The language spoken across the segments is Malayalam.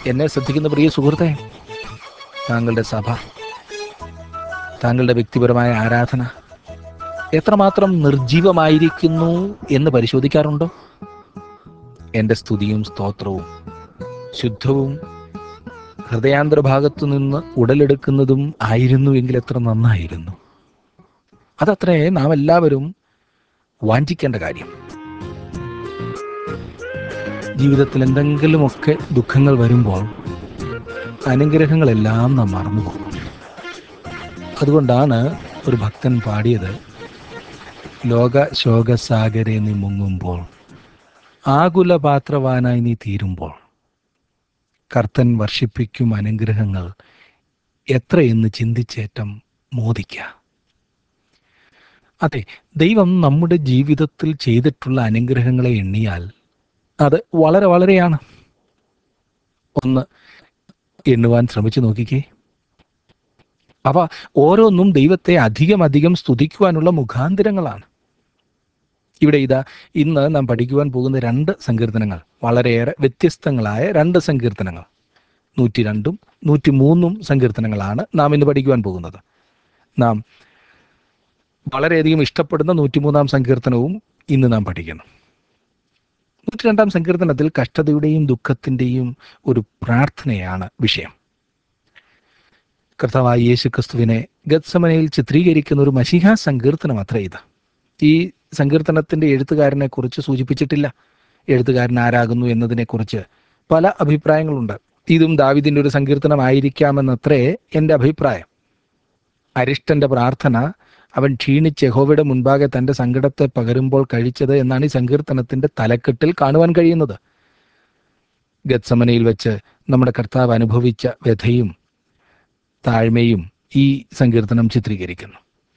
എന്നെ ശ്രദ്ധിക്കുന്ന പ്രിയ സുഹൃത്തെ താങ്കളുടെ സഭ താങ്കളുടെ വ്യക്തിപരമായ ആരാധന എത്രമാത്രം നിർജീവമായിരിക്കുന്നു എന്ന് പരിശോധിക്കാറുണ്ടോ എൻ്റെ സ്തുതിയും സ്തോത്രവും ശുദ്ധവും ഹൃദയാന്തര ഭാഗത്തു നിന്ന് ഉടലെടുക്കുന്നതും ആയിരുന്നുവെങ്കിൽ എത്ര നന്നായിരുന്നു അതത്രേ നാം എല്ലാവരും വാഞ്ചിക്കേണ്ട കാര്യം ജീവിതത്തിൽ എന്തെങ്കിലുമൊക്കെ ദുഃഖങ്ങൾ വരുമ്പോൾ അനുഗ്രഹങ്ങളെല്ലാം നാം മറന്നുപോകും അതുകൊണ്ടാണ് ഒരു ഭക്തൻ പാടിയത് ലോക ശോകസാഗരെ നീ മുങ്ങുമ്പോൾ ആകുല പാത്രവാനായി നീ തീരുമ്പോൾ കർത്തൻ വർഷിപ്പിക്കും അനുഗ്രഹങ്ങൾ എത്രയെന്ന് ചിന്തിച്ചേറ്റം മോദിക്ക അതെ ദൈവം നമ്മുടെ ജീവിതത്തിൽ ചെയ്തിട്ടുള്ള അനുഗ്രഹങ്ങളെ എണ്ണിയാൽ അത് വളരെ വളരെയാണ് ഒന്ന് എണ്ണുവാൻ ശ്രമിച്ചു നോക്കിക്കേ അവ ഓരോന്നും ദൈവത്തെ അധികം അധികം സ്തുതിക്കുവാനുള്ള മുഖാന്തരങ്ങളാണ് ഇവിടെ ഇതാ ഇന്ന് നാം പഠിക്കുവാൻ പോകുന്ന രണ്ട് സങ്കീർത്തനങ്ങൾ വളരെയേറെ വ്യത്യസ്തങ്ങളായ രണ്ട് സങ്കീർത്തനങ്ങൾ നൂറ്റി രണ്ടും നൂറ്റി മൂന്നും സങ്കീർത്തനങ്ങളാണ് നാം ഇന്ന് പഠിക്കുവാൻ പോകുന്നത് നാം വളരെയധികം ഇഷ്ടപ്പെടുന്ന നൂറ്റിമൂന്നാം സങ്കീർത്തനവും ഇന്ന് നാം പഠിക്കണം നൂറ്റി രണ്ടാം സങ്കീർത്തനത്തിൽ കഷ്ടതയുടെയും ദുഃഖത്തിൻ്റെയും ഒരു പ്രാർത്ഥനയാണ് വിഷയം കർത്താവായ യേശു ക്രിസ്തുവിനെ ഗത്സമനയിൽ ചിത്രീകരിക്കുന്ന ഒരു മഷിഹ സങ്കീർത്തനം അത്ര ഇത് ഈ സങ്കീർത്തനത്തിന്റെ എഴുത്തുകാരനെ കുറിച്ച് സൂചിപ്പിച്ചിട്ടില്ല എഴുത്തുകാരൻ ആരാകുന്നു എന്നതിനെക്കുറിച്ച് പല അഭിപ്രായങ്ങളുണ്ട് ഇതും ദാവിദിന്റെ ഒരു സങ്കീർത്തനമായിരിക്കാമെന്നത്രേ എൻ്റെ അഭിപ്രായം അരിഷ്ടന്റെ പ്രാർത്ഥന അവൻ ക്ഷീണിച്ച് യഹോവയുടെ മുൻപാകെ തന്റെ സങ്കടത്തെ പകരുമ്പോൾ കഴിച്ചത് എന്നാണ് ഈ സങ്കീർത്തനത്തിന്റെ തലക്കെട്ടിൽ കാണുവാൻ കഴിയുന്നത് ഗത്സമനയിൽ വെച്ച് നമ്മുടെ കർത്താവ് അനുഭവിച്ച വ്യഥയും താഴ്മയും ഈ സങ്കീർത്തനം ചിത്രീകരിക്കുന്നു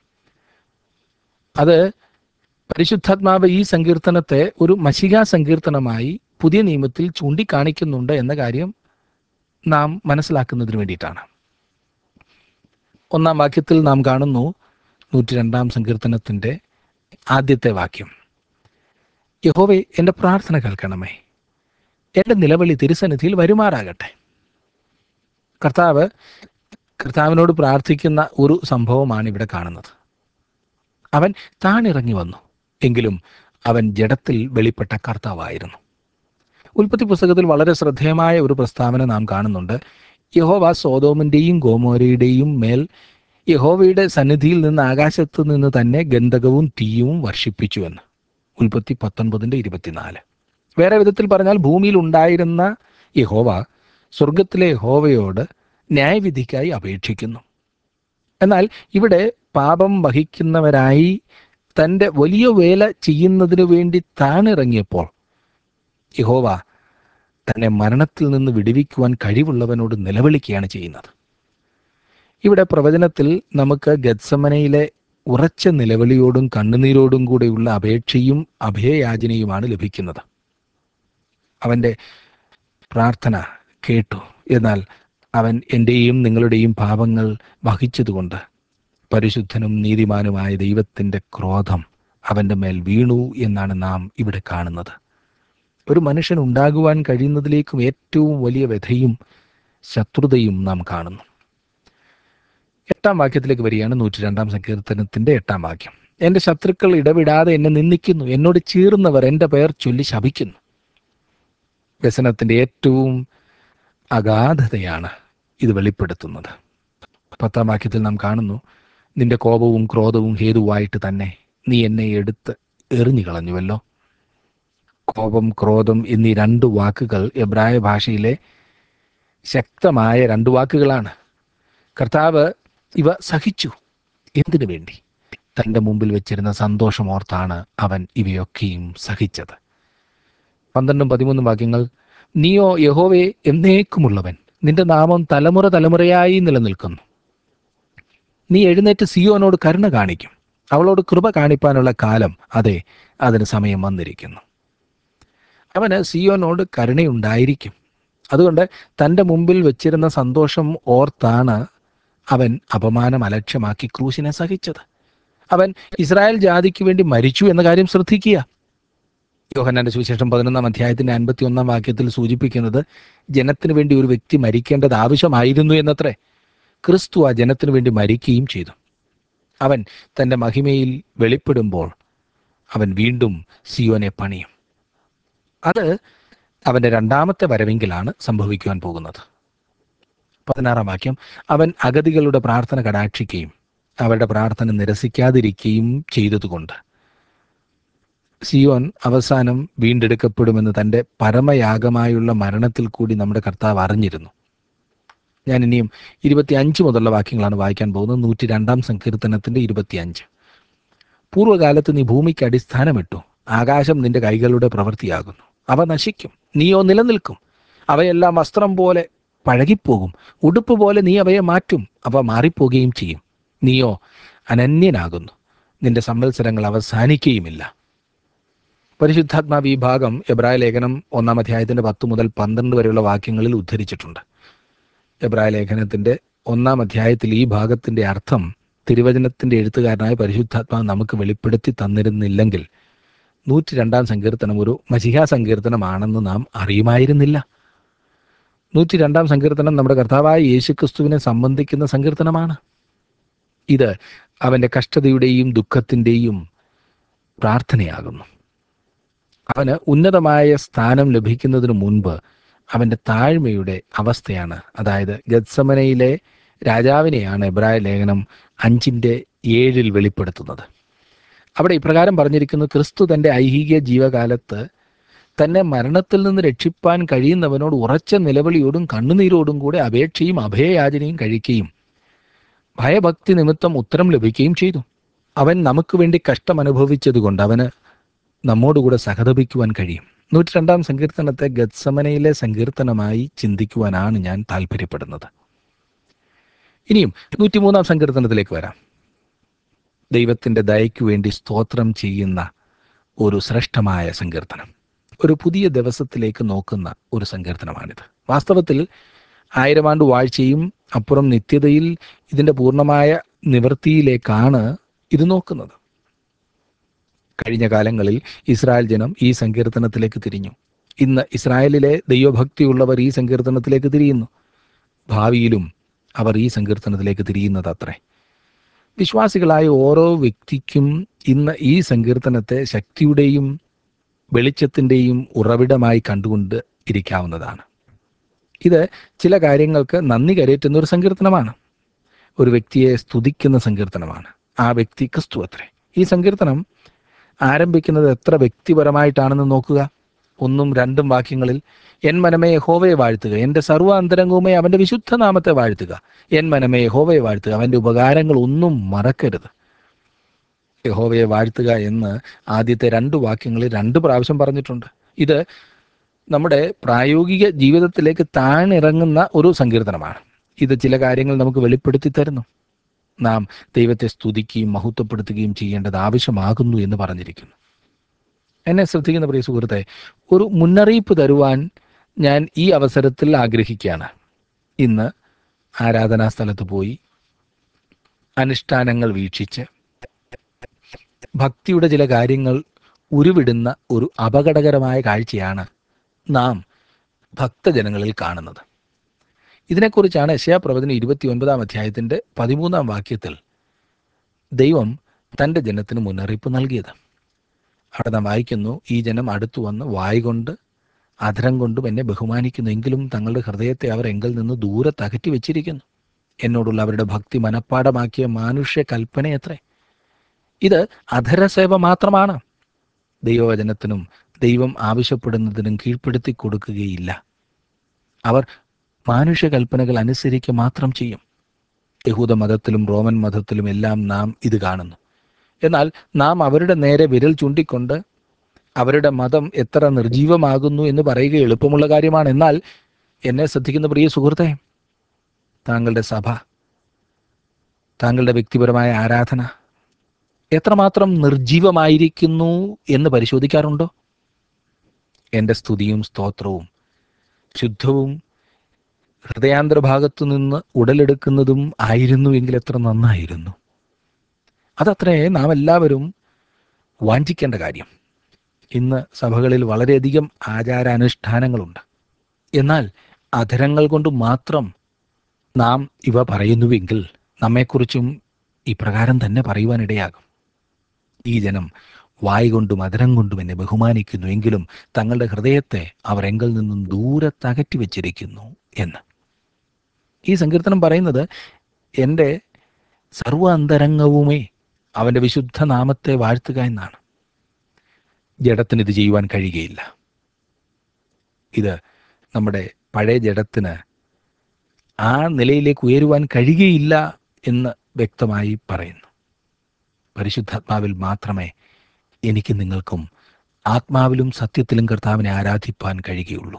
അത് പരിശുദ്ധാത്മാവ് ഈ സങ്കീർത്തനത്തെ ഒരു മഷിക സങ്കീർത്തനമായി പുതിയ നിയമത്തിൽ ചൂണ്ടിക്കാണിക്കുന്നുണ്ട് എന്ന കാര്യം നാം മനസ്സിലാക്കുന്നതിന് വേണ്ടിയിട്ടാണ് ഒന്നാം വാക്യത്തിൽ നാം കാണുന്നു നൂറ്റി രണ്ടാം സങ്കീർത്തനത്തിന്റെ ആദ്യത്തെ വാക്യം യഹോവേ എൻ്റെ പ്രാർത്ഥന കേൾക്കണമേ എൻ്റെ നിലവിളി തിരുസന്നിധിയിൽ വരുമാറാകട്ടെ കർത്താവ് കർത്താവിനോട് പ്രാർത്ഥിക്കുന്ന ഒരു സംഭവമാണ് ഇവിടെ കാണുന്നത് അവൻ താണിറങ്ങി വന്നു എങ്കിലും അവൻ ജഡത്തിൽ വെളിപ്പെട്ട കർത്താവായിരുന്നു ഉൽപ്പത്തി പുസ്തകത്തിൽ വളരെ ശ്രദ്ധേയമായ ഒരു പ്രസ്താവന നാം കാണുന്നുണ്ട് യഹോവ സോതോമിന്റെയും ഗോമോരയുടെയും മേൽ യഹോവയുടെ സന്നിധിയിൽ നിന്ന് ആകാശത്ത് നിന്ന് തന്നെ ഗന്ധകവും തീയും വർഷിപ്പിച്ചുവെന്ന് ഉൽപ്പത്തി പത്തൊൻപതിന്റെ ഇരുപത്തിനാല് വേറെ വിധത്തിൽ പറഞ്ഞാൽ ഭൂമിയിൽ ഉണ്ടായിരുന്ന യഹോവ സ്വർഗത്തിലെ യഹോവയോട് ന്യായവിധിക്കായി അപേക്ഷിക്കുന്നു എന്നാൽ ഇവിടെ പാപം വഹിക്കുന്നവരായി തൻ്റെ വലിയ വേല ചെയ്യുന്നതിനു വേണ്ടി താണിറങ്ങിയപ്പോൾ യഹോവ തന്നെ മരണത്തിൽ നിന്ന് വിടുവിക്കുവാൻ കഴിവുള്ളവനോട് നിലവിളിക്കുകയാണ് ചെയ്യുന്നത് ഇവിടെ പ്രവചനത്തിൽ നമുക്ക് ഗത്സമനയിലെ ഉറച്ച നിലവിളിയോടും കണ്ണുനീരോടും കൂടെയുള്ള അപേക്ഷയും അഭയയാചനയുമാണ് ലഭിക്കുന്നത് അവൻ്റെ പ്രാർത്ഥന കേട്ടു എന്നാൽ അവൻ എൻ്റെയും നിങ്ങളുടെയും പാപങ്ങൾ വഹിച്ചതുകൊണ്ട് പരിശുദ്ധനും നീതിമാനുമായ ദൈവത്തിൻ്റെ ക്രോധം അവൻ്റെ മേൽ വീണു എന്നാണ് നാം ഇവിടെ കാണുന്നത് ഒരു മനുഷ്യൻ ഉണ്ടാകുവാൻ കഴിയുന്നതിലേക്കും ഏറ്റവും വലിയ വ്യഥയും ശത്രുതയും നാം കാണുന്നു എട്ടാം വാക്യത്തിലേക്ക് വരികയാണ് നൂറ്റി രണ്ടാം സങ്കീർത്തനത്തിന്റെ എട്ടാം വാക്യം എൻ്റെ ശത്രുക്കൾ ഇടവിടാതെ എന്നെ നിന്ദിക്കുന്നു എന്നോട് ചീറുന്നവർ എൻ്റെ പേർ ചൊല്ലി ശപിക്കുന്നു വ്യസനത്തിന്റെ ഏറ്റവും അഗാധതയാണ് ഇത് വെളിപ്പെടുത്തുന്നത് പത്താം വാക്യത്തിൽ നാം കാണുന്നു നിന്റെ കോപവും ക്രോധവും ഹേതുവായിട്ട് തന്നെ നീ എന്നെ എടുത്ത് എറിഞ്ഞു കളഞ്ഞുവല്ലോ കോപം ക്രോധം എന്നീ രണ്ട് വാക്കുകൾ എബ്രായ ഭാഷയിലെ ശക്തമായ രണ്ട് വാക്കുകളാണ് കർത്താവ് ഇവ സഹിച്ചു എന്തിനു വേണ്ടി തൻ്റെ മുമ്പിൽ വെച്ചിരുന്ന സന്തോഷം ഓർത്താണ് അവൻ ഇവയൊക്കെയും സഹിച്ചത് പന്ത്രണ്ടും പതിമൂന്നും വാക്യങ്ങൾ നീയോ യഹോവേ എന്നേക്കുമുള്ളവൻ നിന്റെ നാമം തലമുറ തലമുറയായി നിലനിൽക്കുന്നു നീ എഴുന്നേറ്റ് സിയോനോട് കരുണ കാണിക്കും അവളോട് കൃപ കാണിപ്പാനുള്ള കാലം അതെ അതിന് സമയം വന്നിരിക്കുന്നു അവന് സിയോനോട് കരുണയുണ്ടായിരിക്കും അതുകൊണ്ട് തൻ്റെ മുമ്പിൽ വെച്ചിരുന്ന സന്തോഷം ഓർത്താണ് അവൻ അപമാനം അലക്ഷ്യമാക്കി ക്രൂശിനെ സഹിച്ചത് അവൻ ഇസ്രായേൽ ജാതിക്ക് വേണ്ടി മരിച്ചു എന്ന കാര്യം ശ്രദ്ധിക്കുക യോഹന്നാന്റെ സുവിശേഷം പതിനൊന്നാം അധ്യായത്തിന്റെ അൻപത്തി ഒന്നാം വാക്യത്തിൽ സൂചിപ്പിക്കുന്നത് ജനത്തിനു വേണ്ടി ഒരു വ്യക്തി മരിക്കേണ്ടത് ആവശ്യമായിരുന്നു എന്നത്രേ ക്രിസ്തു ആ ജനത്തിനു വേണ്ടി മരിക്കുകയും ചെയ്തു അവൻ തന്റെ മഹിമയിൽ വെളിപ്പെടുമ്പോൾ അവൻ വീണ്ടും സിയോനെ പണിയും അത് അവന്റെ രണ്ടാമത്തെ വരവെങ്കിലാണ് സംഭവിക്കുവാൻ പോകുന്നത് പതിനാറാം വാക്യം അവൻ അഗതികളുടെ പ്രാർത്ഥന കടാക്ഷിക്കുകയും അവരുടെ പ്രാർത്ഥന നിരസിക്കാതിരിക്കുകയും ചെയ്തതുകൊണ്ട് സിയോൻ അവസാനം വീണ്ടെടുക്കപ്പെടുമെന്ന് തൻ്റെ പരമയാഗമായുള്ള മരണത്തിൽ കൂടി നമ്മുടെ കർത്താവ് അറിഞ്ഞിരുന്നു ഞാൻ ഇനിയും ഇരുപത്തി അഞ്ച് മുതലുള്ള വാക്യങ്ങളാണ് വായിക്കാൻ പോകുന്നത് നൂറ്റി രണ്ടാം സങ്കീർത്തനത്തിന്റെ ഇരുപത്തിയഞ്ച് പൂർവ്വകാലത്ത് നീ ഭൂമിക്ക് അടിസ്ഥാനമിട്ടു ആകാശം നിന്റെ കൈകളുടെ പ്രവൃത്തിയാകുന്നു അവ നശിക്കും നീയോ നിലനിൽക്കും അവയെല്ലാം വസ്ത്രം പോലെ പഴകിപ്പോകും ഉടുപ്പ് പോലെ നീ അവയെ മാറ്റും അവ മാറിപ്പോകുകയും ചെയ്യും നീയോ അനന്യനാകുന്നു നിന്റെ സംവത്സരങ്ങൾ അവസാനിക്കുകയുമില്ല പരിശുദ്ധാത്മാവ് ഈ ഭാഗം എബ്രായ ലേഖനം ഒന്നാം അധ്യായത്തിന്റെ പത്ത് മുതൽ പന്ത്രണ്ട് വരെയുള്ള വാക്യങ്ങളിൽ ഉദ്ധരിച്ചിട്ടുണ്ട് എബ്രായ ലേഖനത്തിന്റെ ഒന്നാം അധ്യായത്തിൽ ഈ ഭാഗത്തിന്റെ അർത്ഥം തിരുവചനത്തിന്റെ എഴുത്തുകാരനായ പരിശുദ്ധാത്മാവ് നമുക്ക് വെളിപ്പെടുത്തി തന്നിരുന്നില്ലെങ്കിൽ നൂറ്റി രണ്ടാം സങ്കീർത്തനം ഒരു മഷിഹാ സങ്കീർത്തനമാണെന്ന് നാം അറിയുമായിരുന്നില്ല നൂറ്റി രണ്ടാം സങ്കീർത്തനം നമ്മുടെ കർത്താവായ യേശുക്രിസ്തുവിനെ സംബന്ധിക്കുന്ന സങ്കീർത്തനമാണ് ഇത് അവന്റെ കഷ്ടതയുടെയും ദുഃഖത്തിൻ്റെയും പ്രാർത്ഥനയാകുന്നു അവന് ഉന്നതമായ സ്ഥാനം ലഭിക്കുന്നതിന് മുൻപ് അവന്റെ താഴ്മയുടെ അവസ്ഥയാണ് അതായത് ഗത്സമനയിലെ രാജാവിനെയാണ് എബ്രായ ലേഖനം അഞ്ചിന്റെ ഏഴിൽ വെളിപ്പെടുത്തുന്നത് അവിടെ ഇപ്രകാരം പറഞ്ഞിരിക്കുന്നു ക്രിസ്തു തന്റെ ഐഹിക ജീവകാലത്ത് തന്നെ മരണത്തിൽ നിന്ന് രക്ഷിപ്പാൻ കഴിയുന്നവനോട് ഉറച്ച നിലവിളിയോടും കണ്ണുനീരോടും കൂടെ അപേക്ഷയും അഭയയാചനയും കഴിക്കുകയും ഭയഭക്തി നിമിത്തം ഉത്തരം ലഭിക്കുകയും ചെയ്തു അവൻ നമുക്ക് വേണ്ടി കഷ്ടം അനുഭവിച്ചതുകൊണ്ട് അവന് നമ്മോടുകൂടെ സഹതപിക്കുവാൻ കഴിയും നൂറ്റി രണ്ടാം സങ്കീർത്തനത്തെ ഗത്സമനയിലെ സങ്കീർത്തനമായി ചിന്തിക്കുവാനാണ് ഞാൻ താല്പര്യപ്പെടുന്നത് ഇനിയും നൂറ്റിമൂന്നാം സങ്കീർത്തനത്തിലേക്ക് വരാം ദൈവത്തിന്റെ ദയയ്ക്കു വേണ്ടി സ്തോത്രം ചെയ്യുന്ന ഒരു ശ്രേഷ്ഠമായ സങ്കീർത്തനം ഒരു പുതിയ ദിവസത്തിലേക്ക് നോക്കുന്ന ഒരു സങ്കീർത്തനമാണിത് വാസ്തവത്തിൽ ആയിരം ആണ്ട് വാഴ്ചയും അപ്പുറം നിത്യതയിൽ ഇതിന്റെ പൂർണ്ണമായ നിവൃത്തിയിലേക്കാണ് ഇത് നോക്കുന്നത് കഴിഞ്ഞ കാലങ്ങളിൽ ഇസ്രായേൽ ജനം ഈ സങ്കീർത്തനത്തിലേക്ക് തിരിഞ്ഞു ഇന്ന് ഇസ്രായേലിലെ ദൈവഭക്തിയുള്ളവർ ഈ സങ്കീർത്തനത്തിലേക്ക് തിരിയുന്നു ഭാവിയിലും അവർ ഈ സങ്കീർത്തനത്തിലേക്ക് തിരിയുന്നത് അത്രേ വിശ്വാസികളായ ഓരോ വ്യക്തിക്കും ഇന്ന് ഈ സങ്കീർത്തനത്തെ ശക്തിയുടെയും വെളിച്ചത്തിൻ്റെയും ഉറവിടമായി കണ്ടുകൊണ്ട് ഇരിക്കാവുന്നതാണ് ഇത് ചില കാര്യങ്ങൾക്ക് നന്ദി കരയറ്റുന്ന ഒരു സങ്കീർത്തനമാണ് ഒരു വ്യക്തിയെ സ്തുതിക്കുന്ന സങ്കീർത്തനമാണ് ആ വ്യക്തി ക്രിസ്തു അത്രേ ഈ സങ്കീർത്തനം ആരംഭിക്കുന്നത് എത്ര വ്യക്തിപരമായിട്ടാണെന്ന് നോക്കുക ഒന്നും രണ്ടും വാക്യങ്ങളിൽ എൻ മനമേ യഹോവയെ വാഴ്ത്തുക എൻ്റെ സർവ്വ അന്തരംഗവുമേ അവൻ്റെ വിശുദ്ധ നാമത്തെ വാഴ്ത്തുക എൻ മനമേ യഹോവയെ വാഴ്ത്തുക അവൻ്റെ ഉപകാരങ്ങൾ ഒന്നും മറക്കരുത് യഹോവയെ വാഴ്ത്തുക എന്ന് ആദ്യത്തെ രണ്ട് വാക്യങ്ങളിൽ രണ്ട് പ്രാവശ്യം പറഞ്ഞിട്ടുണ്ട് ഇത് നമ്മുടെ പ്രായോഗിക ജീവിതത്തിലേക്ക് താണിറങ്ങുന്ന ഒരു സങ്കീർത്തനമാണ് ഇത് ചില കാര്യങ്ങൾ നമുക്ക് വെളിപ്പെടുത്തി തരുന്നു നാം ദൈവത്തെ സ്തുതിക്കുകയും മഹത്വപ്പെടുത്തുകയും ചെയ്യേണ്ടത് ആവശ്യമാകുന്നു എന്ന് പറഞ്ഞിരിക്കുന്നു എന്നെ ശ്രദ്ധിക്കുന്ന പ്രിയ സുഹൃത്തെ ഒരു മുന്നറിയിപ്പ് തരുവാൻ ഞാൻ ഈ അവസരത്തിൽ ആഗ്രഹിക്കുകയാണ് ഇന്ന് ആരാധനാ സ്ഥലത്ത് പോയി അനുഷ്ഠാനങ്ങൾ വീക്ഷിച്ച് ഭക്തിയുടെ ചില കാര്യങ്ങൾ ഉരുവിടുന്ന ഒരു അപകടകരമായ കാഴ്ചയാണ് നാം ഭക്തജനങ്ങളിൽ കാണുന്നത് ഇതിനെക്കുറിച്ചാണ് യശയാ പ്രവചനം ഇരുപത്തി ഒൻപതാം അധ്യായത്തിന്റെ പതിമൂന്നാം വാക്യത്തിൽ ദൈവം തൻ്റെ ജനത്തിന് മുന്നറിയിപ്പ് നൽകിയത് അവിടെ നാം വായിക്കുന്നു ഈ ജനം അടുത്തു വന്ന് വായി കൊണ്ട് അധരം കൊണ്ടും എന്നെ ബഹുമാനിക്കുന്നു എങ്കിലും തങ്ങളുടെ ഹൃദയത്തെ അവർ എങ്കിൽ നിന്ന് ദൂരത്ത് അകറ്റി വെച്ചിരിക്കുന്നു എന്നോടുള്ള അവരുടെ ഭക്തി മനഃപ്പാടമാക്കിയ മാനുഷ്യ കൽപ്പനയത്രേ ഇത് അധരസേവ മാത്രമാണ് ദൈവവചനത്തിനും ദൈവം ആവശ്യപ്പെടുന്നതിനും കീഴ്പ്പെടുത്തി കൊടുക്കുകയില്ല അവർ മാനുഷ്യ കൽപ്പനകൾ അനുസരിക്കുക മാത്രം ചെയ്യും യഹൂദ മതത്തിലും റോമൻ മതത്തിലും എല്ലാം നാം ഇത് കാണുന്നു എന്നാൽ നാം അവരുടെ നേരെ വിരൽ ചൂണ്ടിക്കൊണ്ട് അവരുടെ മതം എത്ര നിർജീവമാകുന്നു എന്ന് പറയുക എളുപ്പമുള്ള കാര്യമാണ് എന്നാൽ എന്നെ ശ്രദ്ധിക്കുന്ന പ്രിയ സുഹൃത്തെ താങ്കളുടെ സഭ താങ്കളുടെ വ്യക്തിപരമായ ആരാധന എത്രമാത്രം നിർജീവമായിരിക്കുന്നു എന്ന് പരിശോധിക്കാറുണ്ടോ എൻ്റെ സ്തുതിയും സ്തോത്രവും ശുദ്ധവും ഹൃദയാന്തരഭാഗത്തു നിന്ന് ഉടലെടുക്കുന്നതും ആയിരുന്നു എങ്കിൽ എത്ര നന്നായിരുന്നു അതത്രേ നാം എല്ലാവരും വാഞ്ചിക്കേണ്ട കാര്യം ഇന്ന് സഭകളിൽ വളരെയധികം ആചാരാനുഷ്ഠാനങ്ങളുണ്ട് എന്നാൽ അധരങ്ങൾ കൊണ്ട് മാത്രം നാം ഇവ പറയുന്നുവെങ്കിൽ നമ്മെക്കുറിച്ചും ഇപ്രകാരം തന്നെ പറയുവാനിടയാകും ഈ ജനം വായ് കൊണ്ടും അധരം കൊണ്ടും എന്നെ ബഹുമാനിക്കുന്നു എങ്കിലും തങ്ങളുടെ ഹൃദയത്തെ അവർ എങ്കിൽ നിന്നും ദൂരെ തകറ്റി വച്ചിരിക്കുന്നു എന്ന് ഈ സങ്കീർത്തനം പറയുന്നത് എൻ്റെ സർവ അന്തരംഗവുമേ അവൻ്റെ വിശുദ്ധ നാമത്തെ വാഴ്ത്തുക എന്നാണ് ജഡത്തിന് ഇത് ചെയ്യുവാൻ കഴിയുകയില്ല ഇത് നമ്മുടെ പഴയ ജഡത്തിന് ആ നിലയിലേക്ക് ഉയരുവാൻ കഴിയുകയില്ല എന്ന് വ്യക്തമായി പറയുന്നു പരിശുദ്ധാത്മാവിൽ മാത്രമേ എനിക്ക് നിങ്ങൾക്കും ആത്മാവിലും സത്യത്തിലും കർത്താവിനെ ആരാധിപ്പാൻ കഴിയുകയുള്ളൂ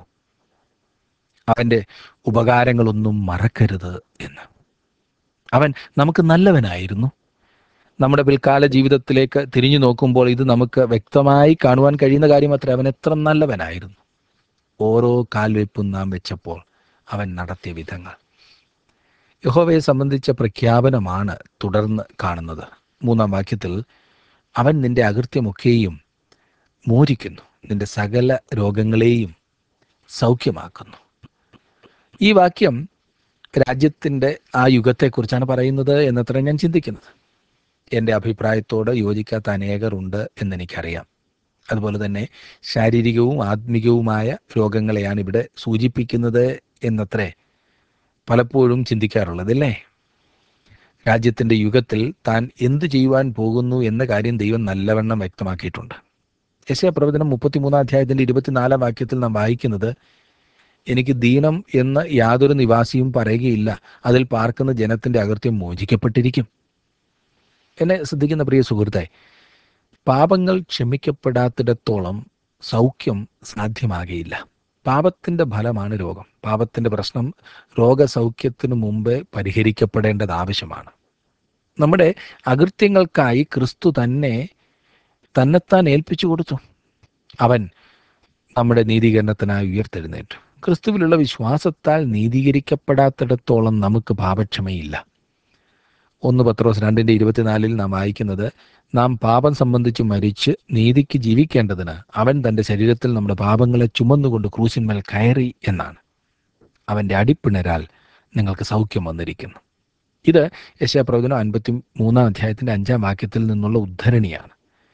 അവൻ്റെ ഉപകാരങ്ങളൊന്നും മറക്കരുത് എന്ന് അവൻ നമുക്ക് നല്ലവനായിരുന്നു നമ്മുടെ പിൽക്കാല ജീവിതത്തിലേക്ക് തിരിഞ്ഞു നോക്കുമ്പോൾ ഇത് നമുക്ക് വ്യക്തമായി കാണുവാൻ കഴിയുന്ന കാര്യം അത്ര അവൻ എത്ര നല്ലവനായിരുന്നു ഓരോ കാൽവെപ്പും നാം വെച്ചപ്പോൾ അവൻ നടത്തിയ വിധങ്ങൾ യഹോവയെ സംബന്ധിച്ച പ്രഖ്യാപനമാണ് തുടർന്ന് കാണുന്നത് മൂന്നാം വാക്യത്തിൽ അവൻ നിന്റെ അകൃത്യമൊക്കെയും മോചിക്കുന്നു നിന്റെ സകല രോഗങ്ങളെയും സൗഖ്യമാക്കുന്നു ഈ വാക്യം രാജ്യത്തിൻ്റെ ആ യുഗത്തെക്കുറിച്ചാണ് പറയുന്നത് എന്നത്ര ഞാൻ ചിന്തിക്കുന്നത് എൻ്റെ അഭിപ്രായത്തോട് യോജിക്കാത്ത അനേകരുണ്ട് എന്നെനിക്കറിയാം അതുപോലെ തന്നെ ശാരീരികവും ആത്മികവുമായ രോഗങ്ങളെയാണ് ഇവിടെ സൂചിപ്പിക്കുന്നത് എന്നത്രേ പലപ്പോഴും ചിന്തിക്കാറുള്ളത് അല്ലേ രാജ്യത്തിൻ്റെ യുഗത്തിൽ താൻ എന്തു ചെയ്യുവാൻ പോകുന്നു എന്ന കാര്യം ദൈവം നല്ലവണ്ണം വ്യക്തമാക്കിയിട്ടുണ്ട് യശയ പ്രവചനം മുപ്പത്തിമൂന്നാം അധ്യായത്തിൻ്റെ ഇരുപത്തിനാലാം വാക്യത്തിൽ നാം വായിക്കുന്നത് എനിക്ക് ദീനം എന്ന് യാതൊരു നിവാസിയും പറയുകയില്ല അതിൽ പാർക്കുന്ന ജനത്തിൻ്റെ അകൃത്യം മോചിക്കപ്പെട്ടിരിക്കും എന്നെ ശ്രദ്ധിക്കുന്ന പ്രിയ സുഹൃത്തെ പാപങ്ങൾ ക്ഷമിക്കപ്പെടാത്തിടത്തോളം സൗഖ്യം സാധ്യമാകയില്ല പാപത്തിൻ്റെ ഫലമാണ് രോഗം പാപത്തിൻ്റെ പ്രശ്നം രോഗസൗഖ്യത്തിനു മുമ്പേ പരിഹരിക്കപ്പെടേണ്ടത് ആവശ്യമാണ് നമ്മുടെ അകൃത്യങ്ങൾക്കായി ക്രിസ്തു തന്നെ തന്നെത്താൻ ഏൽപ്പിച്ചു കൊടുത്തു അവൻ നമ്മുടെ നീതീകരണത്തിനായി ഉയർത്തെഴുന്നേറ്റു ക്രിസ്തുവിലുള്ള വിശ്വാസത്താൽ നീതീകരിക്കപ്പെടാത്തിടത്തോളം നമുക്ക് പാപക്ഷമയില്ല ഒന്ന് പത്രോസ് രണ്ടിൻ്റെ ഇരുപത്തിനാലിൽ നാം വായിക്കുന്നത് നാം പാപം സംബന്ധിച്ച് മരിച്ച് നീതിക്ക് ജീവിക്കേണ്ടതിന് അവൻ തൻ്റെ ശരീരത്തിൽ നമ്മുടെ പാപങ്ങളെ ചുമന്നുകൊണ്ട് ക്രൂശിന്മേൽ കയറി എന്നാണ് അവൻ്റെ അടിപ്പിണരാൽ നിങ്ങൾക്ക് സൗഖ്യം വന്നിരിക്കുന്നു ഇത് യശാപ്രവചനം അൻപത്തി മൂന്നാം അധ്യായത്തിൻ്റെ അഞ്ചാം വാക്യത്തിൽ നിന്നുള്ള ഉദ്ധരണിയാണ്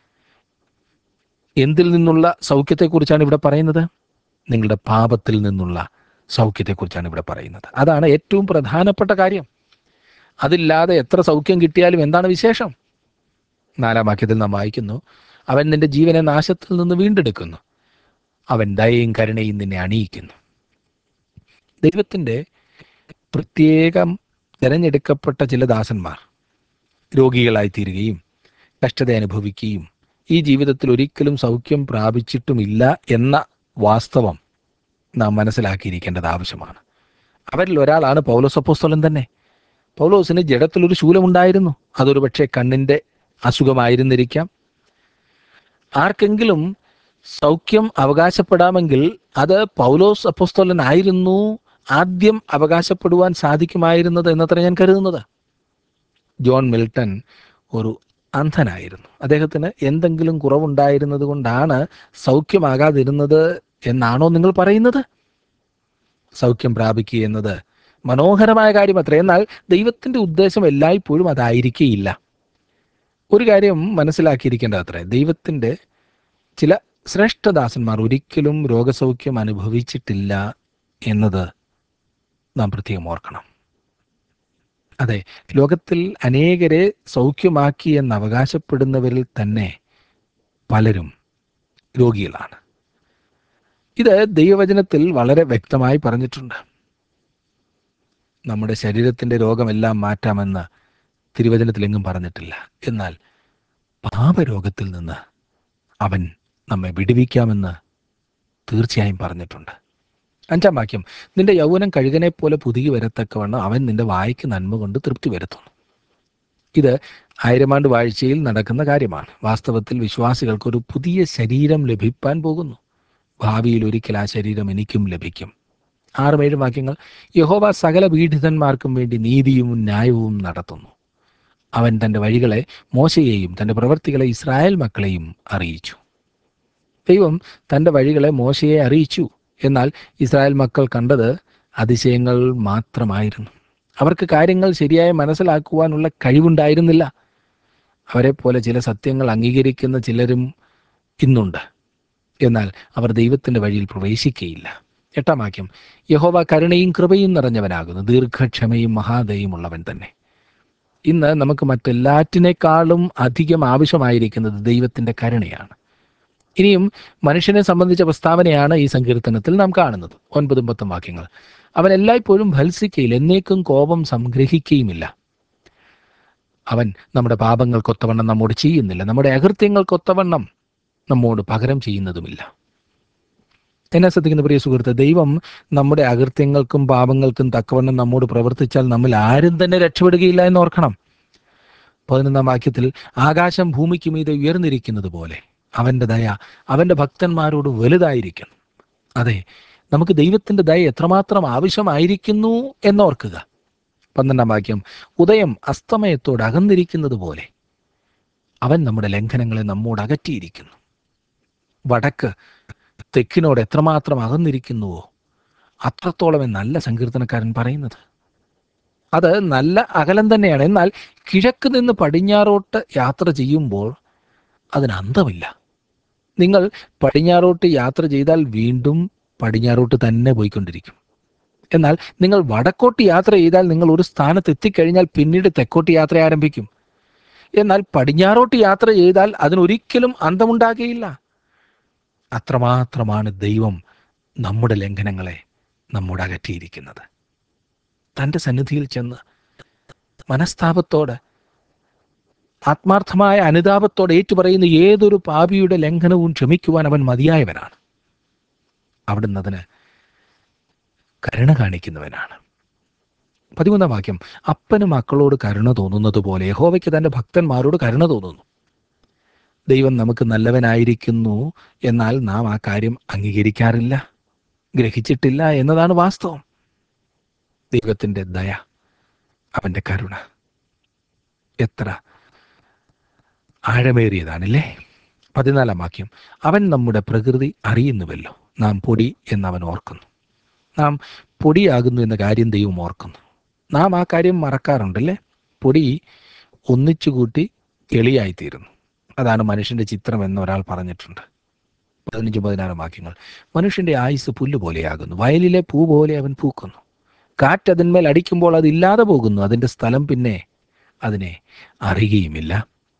എന്തിൽ നിന്നുള്ള സൗഖ്യത്തെക്കുറിച്ചാണ് ഇവിടെ പറയുന്നത് നിങ്ങളുടെ പാപത്തിൽ നിന്നുള്ള സൗഖ്യത്തെക്കുറിച്ചാണ് ഇവിടെ പറയുന്നത് അതാണ് ഏറ്റവും പ്രധാനപ്പെട്ട കാര്യം അതില്ലാതെ എത്ര സൗഖ്യം കിട്ടിയാലും എന്താണ് വിശേഷം നാലാം വാക്യത്തിൽ നാം വായിക്കുന്നു അവൻ നിന്റെ ജീവനെ നാശത്തിൽ നിന്ന് വീണ്ടെടുക്കുന്നു അവൻ ദയയും കരുണയും നിന്നെ അണിയിക്കുന്നു ദൈവത്തിൻ്റെ പ്രത്യേകം തിരഞ്ഞെടുക്കപ്പെട്ട ചില ദാസന്മാർ രോഗികളായി തീരുകയും കഷ്ടത അനുഭവിക്കുകയും ഈ ജീവിതത്തിൽ ഒരിക്കലും സൗഖ്യം പ്രാപിച്ചിട്ടുമില്ല എന്ന വാസ്തവം നാം മനസ്സിലാക്കിയിരിക്കേണ്ടത് ആവശ്യമാണ് അവരിൽ ഒരാളാണ് പൗലോസ് അപ്പോസ്തലൻ തന്നെ പൗലോസിന് ജഡത്തിലൊരു ശൂലമുണ്ടായിരുന്നു അതൊരു പക്ഷേ കണ്ണിൻ്റെ അസുഖമായിരുന്നിരിക്കാം ആർക്കെങ്കിലും സൗഖ്യം അവകാശപ്പെടാമെങ്കിൽ അത് പൗലോസ് അപ്പോസ്തോലൻ ആയിരുന്നു ആദ്യം അവകാശപ്പെടുവാൻ സാധിക്കുമായിരുന്നത് എന്നത്ര ഞാൻ കരുതുന്നത് ജോൺ മിൽട്ടൺ ഒരു അന്ധനായിരുന്നു അദ്ദേഹത്തിന് എന്തെങ്കിലും കുറവുണ്ടായിരുന്നത് കൊണ്ടാണ് സൗഖ്യമാകാതിരുന്നത് എന്നാണോ നിങ്ങൾ പറയുന്നത് സൗഖ്യം പ്രാപിക്കുക എന്നത് മനോഹരമായ കാര്യം അത്ര എന്നാൽ ദൈവത്തിൻ്റെ ഉദ്ദേശം എല്ലായ്പ്പോഴും അതായിരിക്കേയില്ല ഒരു കാര്യം മനസ്സിലാക്കിയിരിക്കേണ്ടത് അത്രേ ദൈവത്തിൻ്റെ ചില ശ്രേഷ്ഠദാസന്മാർ ഒരിക്കലും രോഗസൗഖ്യം അനുഭവിച്ചിട്ടില്ല എന്നത് നാം പ്രത്യേകം ഓർക്കണം അതെ ലോകത്തിൽ അനേകരെ സൗഖ്യമാക്കി എന്ന് അവകാശപ്പെടുന്നവരിൽ തന്നെ പലരും രോഗികളാണ് ഇത് ദൈവവചനത്തിൽ വളരെ വ്യക്തമായി പറഞ്ഞിട്ടുണ്ട് നമ്മുടെ ശരീരത്തിൻ്റെ രോഗമെല്ലാം മാറ്റാമെന്ന് തിരുവചനത്തിലെങ്ങും പറഞ്ഞിട്ടില്ല എന്നാൽ പാപരോഗത്തിൽ നിന്ന് അവൻ നമ്മെ വിടുവിക്കാമെന്ന് തീർച്ചയായും പറഞ്ഞിട്ടുണ്ട് അഞ്ചാം വാക്യം നിന്റെ യൗവനം കഴുകനെ പോലെ പുതുകി വരത്തക്കവണ്ണം അവൻ നിന്റെ വായിക്ക് നന്മ കൊണ്ട് തൃപ്തി വരുത്തുന്നു ഇത് ആയിരമാണ്ട് വാഴ്ചയിൽ നടക്കുന്ന കാര്യമാണ് വാസ്തവത്തിൽ വിശ്വാസികൾക്ക് ഒരു പുതിയ ശരീരം ലഭിപ്പാൻ പോകുന്നു ഭാവിയിൽ ഒരിക്കൽ ആ ശരീരം എനിക്കും ലഭിക്കും ആറും ഏഴും വാക്യങ്ങൾ യഹോവ സകല പീഡിതന്മാർക്കും വേണ്ടി നീതിയും ന്യായവും നടത്തുന്നു അവൻ തൻ്റെ വഴികളെ മോശയെയും തൻ്റെ പ്രവൃത്തികളെ ഇസ്രായേൽ മക്കളെയും അറിയിച്ചു ദൈവം തൻ്റെ വഴികളെ മോശയെ അറിയിച്ചു എന്നാൽ ഇസ്രായേൽ മക്കൾ കണ്ടത് അതിശയങ്ങൾ മാത്രമായിരുന്നു അവർക്ക് കാര്യങ്ങൾ ശരിയായി മനസ്സിലാക്കുവാനുള്ള കഴിവുണ്ടായിരുന്നില്ല അവരെ പോലെ ചില സത്യങ്ങൾ അംഗീകരിക്കുന്ന ചിലരും ഇന്നുണ്ട് എന്നാൽ അവർ ദൈവത്തിൻ്റെ വഴിയിൽ പ്രവേശിക്കുകയില്ല എട്ടാം വാക്യം യഹോവ കരുണയും കൃപയും നിറഞ്ഞവനാകുന്നു ദീർഘക്ഷമയും മഹാദയും ഉള്ളവൻ തന്നെ ഇന്ന് നമുക്ക് മറ്റെല്ലാറ്റിനേക്കാളും അധികം ആവശ്യമായിരിക്കുന്നത് ദൈവത്തിൻ്റെ കരുണയാണ് ഇനിയും മനുഷ്യനെ സംബന്ധിച്ച പ്രസ്താവനയാണ് ഈ സങ്കീർത്തനത്തിൽ നാം കാണുന്നത് ഒൻപതും പത്തും വാക്യങ്ങൾ അവൻ എല്ലായ്പ്പോഴും ഭത്സിക്കയിൽ എന്നേക്കും കോപം സംഗ്രഹിക്കുകയുമില്ല അവൻ നമ്മുടെ പാപങ്ങൾക്കൊത്തവണ്ണം നമ്മോട് ചെയ്യുന്നില്ല നമ്മുടെ അകൃത്യങ്ങൾക്കൊത്തവണ്ണം നമ്മോട് പകരം ചെയ്യുന്നതുമില്ല എന്നെ ശ്രദ്ധിക്കുന്ന പ്രിയ സുഹൃത്ത് ദൈവം നമ്മുടെ അകൃത്യങ്ങൾക്കും പാപങ്ങൾക്കും തക്കവണ്ണം നമ്മോട് പ്രവർത്തിച്ചാൽ നമ്മിൽ ആരും തന്നെ രക്ഷപ്പെടുകയില്ല എന്ന് ഓർക്കണം പതിനൊന്നാം വാക്യത്തിൽ ആകാശം ഭൂമിക്ക് മീതെ ഉയർന്നിരിക്കുന്നത് പോലെ അവന്റെ ദയ അവന്റെ ഭക്തന്മാരോട് വലുതായിരിക്കുന്നു അതെ നമുക്ക് ദൈവത്തിന്റെ ദയ എത്രമാത്രം ആവശ്യമായിരിക്കുന്നു എന്നോർക്കുക പന്ത്രണ്ടാം വാക്യം ഉദയം അസ്തമയത്തോട് അകന്നിരിക്കുന്നത് പോലെ അവൻ നമ്മുടെ ലംഘനങ്ങളെ നമ്മോട് അകറ്റിയിരിക്കുന്നു വടക്ക് തെക്കിനോട് എത്രമാത്രം അകന്നിരിക്കുന്നുവോ അത്രത്തോളം എന്നല്ല സങ്കീർത്തനക്കാരൻ പറയുന്നത് അത് നല്ല അകലം തന്നെയാണ് എന്നാൽ കിഴക്ക് നിന്ന് പടിഞ്ഞാറോട്ട് യാത്ര ചെയ്യുമ്പോൾ അതിന് അന്തമില്ല നിങ്ങൾ പടിഞ്ഞാറോട്ട് യാത്ര ചെയ്താൽ വീണ്ടും പടിഞ്ഞാറോട്ട് തന്നെ പോയിക്കൊണ്ടിരിക്കും എന്നാൽ നിങ്ങൾ വടക്കോട്ട് യാത്ര ചെയ്താൽ നിങ്ങൾ ഒരു സ്ഥാനത്ത് എത്തിക്കഴിഞ്ഞാൽ പിന്നീട് തെക്കോട്ട് യാത്ര ആരംഭിക്കും എന്നാൽ പടിഞ്ഞാറോട്ട് യാത്ര ചെയ്താൽ അതിനൊരിക്കലും അന്തമുണ്ടാകുകയില്ല അത്രമാത്രമാണ് ദൈവം നമ്മുടെ ലംഘനങ്ങളെ നമ്മോട് അകറ്റിയിരിക്കുന്നത് തൻ്റെ സന്നിധിയിൽ ചെന്ന് മനസ്താപത്തോടെ ആത്മാർത്ഥമായ അനുതാപത്തോടെ ഏറ്റുപറയുന്ന ഏതൊരു പാപിയുടെ ലംഘനവും ക്ഷമിക്കുവാൻ അവൻ മതിയായവനാണ് അവിടുന്ന് അതിന് കരുണ കാണിക്കുന്നവനാണ് പതിമൂന്നാം വാക്യം അപ്പന് മക്കളോട് കരുണ തോന്നുന്നത് പോലെ യഹോവയ്ക്ക് തൻ്റെ ഭക്തന്മാരോട് കരുണ തോന്നുന്നു ദൈവം നമുക്ക് നല്ലവനായിരിക്കുന്നു എന്നാൽ നാം ആ കാര്യം അംഗീകരിക്കാറില്ല ഗ്രഹിച്ചിട്ടില്ല എന്നതാണ് വാസ്തവം ദൈവത്തിൻ്റെ ദയ അവൻ്റെ കരുണ എത്ര ആഴമേറിയതാണല്ലേ പതിനാലാം വാക്യം അവൻ നമ്മുടെ പ്രകൃതി അറിയുന്നുവല്ലോ നാം പൊടി എന്നവൻ ഓർക്കുന്നു നാം പൊടിയാകുന്നു എന്ന കാര്യം ദൈവം ഓർക്കുന്നു നാം ആ കാര്യം മറക്കാറുണ്ടല്ലേ പൊടി ഒന്നിച്ചുകൂട്ടി എളിയായിത്തീരുന്നു അതാണ് മനുഷ്യന്റെ ചിത്രം എന്ന് ഒരാൾ പറഞ്ഞിട്ടുണ്ട് പതിനഞ്ച് പതിനാറ് വാക്യങ്ങൾ മനുഷ്യന്റെ ആയുസ് പുല്ല് പോലെയാകുന്നു വയലിലെ പൂ പോലെ അവൻ പൂക്കുന്നു കാറ്റ് അതിന്മേൽ അടിക്കുമ്പോൾ അത് ഇല്ലാതെ പോകുന്നു അതിൻ്റെ സ്ഥലം പിന്നെ അതിനെ അറിയുകയുമില്ല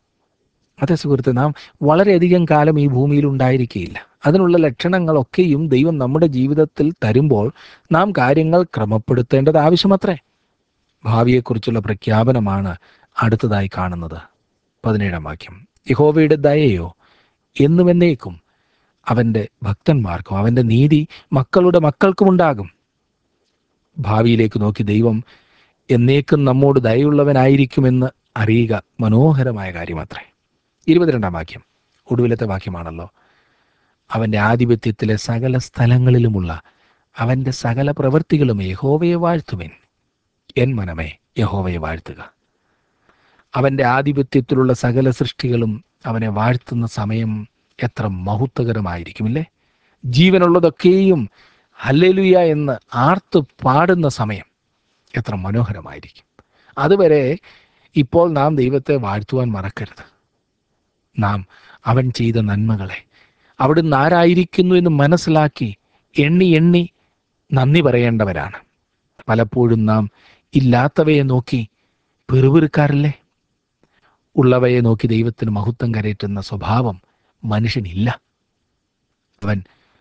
അതേ സുഹൃത്തെ നാം വളരെയധികം കാലം ഈ ഭൂമിയിൽ ഉണ്ടായിരിക്കുകയില്ല അതിനുള്ള ലക്ഷണങ്ങളൊക്കെയും ദൈവം നമ്മുടെ ജീവിതത്തിൽ തരുമ്പോൾ നാം കാര്യങ്ങൾ ക്രമപ്പെടുത്തേണ്ടത് ആവശ്യമത്രേ ഭാവിയെക്കുറിച്ചുള്ള പ്രഖ്യാപനമാണ് അടുത്തതായി കാണുന്നത് പതിനേഴാം വാക്യം യഹോവയുടെ ദയയോ എന്നുമെന്നേക്കും അവൻ്റെ ഭക്തന്മാർക്കും അവൻ്റെ നീതി മക്കളുടെ മക്കൾക്കും ഉണ്ടാകും ഭാവിയിലേക്ക് നോക്കി ദൈവം എന്നേക്കും നമ്മോട് ദയുള്ളവനായിരിക്കുമെന്ന് അറിയുക മനോഹരമായ കാര്യമത്രേ ഇരുപത്തിരണ്ടാം വാക്യം ഒടുവിലത്തെ വാക്യമാണല്ലോ അവൻ്റെ ആധിപത്യത്തിലെ സകല സ്ഥലങ്ങളിലുമുള്ള അവൻ്റെ സകല പ്രവൃത്തികളും യഹോവയെ വാഴ്ത്തുവിൻ എൻ മനമേ യഹോവയെ വാഴ്ത്തുക അവൻ്റെ ആധിപത്യത്തിലുള്ള സകല സൃഷ്ടികളും അവനെ വാഴ്ത്തുന്ന സമയം എത്ര മഹത്വകരമായിരിക്കുമില്ലേ ജീവനുള്ളതൊക്കെയും ഹല്ലേലുയ എന്ന് ആർത്ത് പാടുന്ന സമയം എത്ര മനോഹരമായിരിക്കും അതുവരെ ഇപ്പോൾ നാം ദൈവത്തെ വാഴ്ത്തുവാൻ മറക്കരുത് നാം അവൻ ചെയ്ത നന്മകളെ അവിടുന്ന് ആരായിരിക്കുന്നു എന്ന് മനസ്സിലാക്കി എണ്ണി എണ്ണി നന്ദി പറയേണ്ടവരാണ് പലപ്പോഴും നാം ഇല്ലാത്തവയെ നോക്കി പെറുപിറുക്കാറില്ലേ ഉള്ളവയെ നോക്കി ദൈവത്തിന് മഹത്വം കരയറ്റുന്ന സ്വഭാവം മനുഷ്യനില്ല അവൻ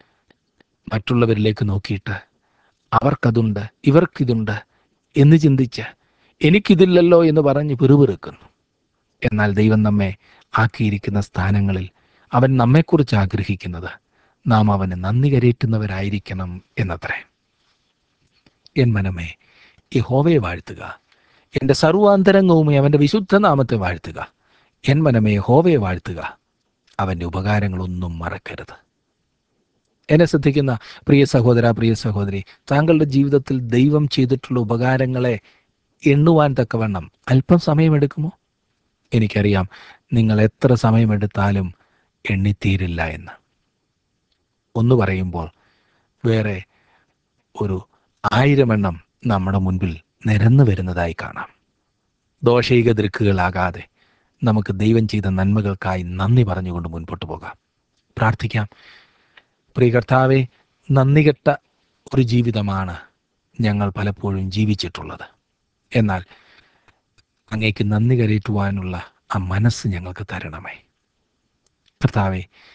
മറ്റുള്ളവരിലേക്ക് നോക്കിയിട്ട് അവർക്കതുണ്ട് ഇവർക്കിതുണ്ട് എന്ന് ചിന്തിച്ച് എനിക്കിതില്ലല്ലോ എന്ന് പറഞ്ഞ് പിറുപിറുക്കുന്നു എന്നാൽ ദൈവം നമ്മെ ആക്കിയിരിക്കുന്ന സ്ഥാനങ്ങളിൽ അവൻ നമ്മെക്കുറിച്ച് ആഗ്രഹിക്കുന്നത് നാം അവന് നന്ദി കരയറ്റുന്നവരായിരിക്കണം എന്നത്രേ എൻ മനമേ യഹോവയെ വാഴ്ത്തുക എൻ്റെ സർവാന്തരംഗവുമേ അവൻ്റെ വിശുദ്ധ നാമത്തെ വാഴ്ത്തുക എൻ മനമേ യഹോവയെ വാഴ്ത്തുക അവൻ്റെ ഉപകാരങ്ങളൊന്നും മറക്കരുത് എന്നെ ശ്രദ്ധിക്കുന്ന പ്രിയ സഹോദര പ്രിയ സഹോദരി താങ്കളുടെ ജീവിതത്തിൽ ദൈവം ചെയ്തിട്ടുള്ള ഉപകാരങ്ങളെ എണ്ണുവാൻ തക്കവണ്ണം അല്പം സമയമെടുക്കുമോ എനിക്കറിയാം നിങ്ങൾ എത്ര സമയമെടുത്താലും എണ്ണിത്തീരില്ല എന്ന് ഒന്ന് പറയുമ്പോൾ വേറെ ഒരു ആയിരമെണ്ണം നമ്മുടെ മുൻപിൽ നിരന്നു വരുന്നതായി കാണാം ദോഷൈക ദൃക്കുകളാകാതെ നമുക്ക് ദൈവം ചെയ്ത നന്മകൾക്കായി നന്ദി പറഞ്ഞുകൊണ്ട് മുൻപോട്ട് പോകാം പ്രാർത്ഥിക്കാം പ്രിയ കർത്താവെ നന്ദികെട്ട ഒരു ജീവിതമാണ് ഞങ്ങൾ പലപ്പോഴും ജീവിച്ചിട്ടുള്ളത് എന്നാൽ അങ്ങേക്ക് നന്ദി കരയറ്റുവാനുള്ള ആ മനസ്സ് ഞങ്ങൾക്ക് തരണമേ കർത്താവെ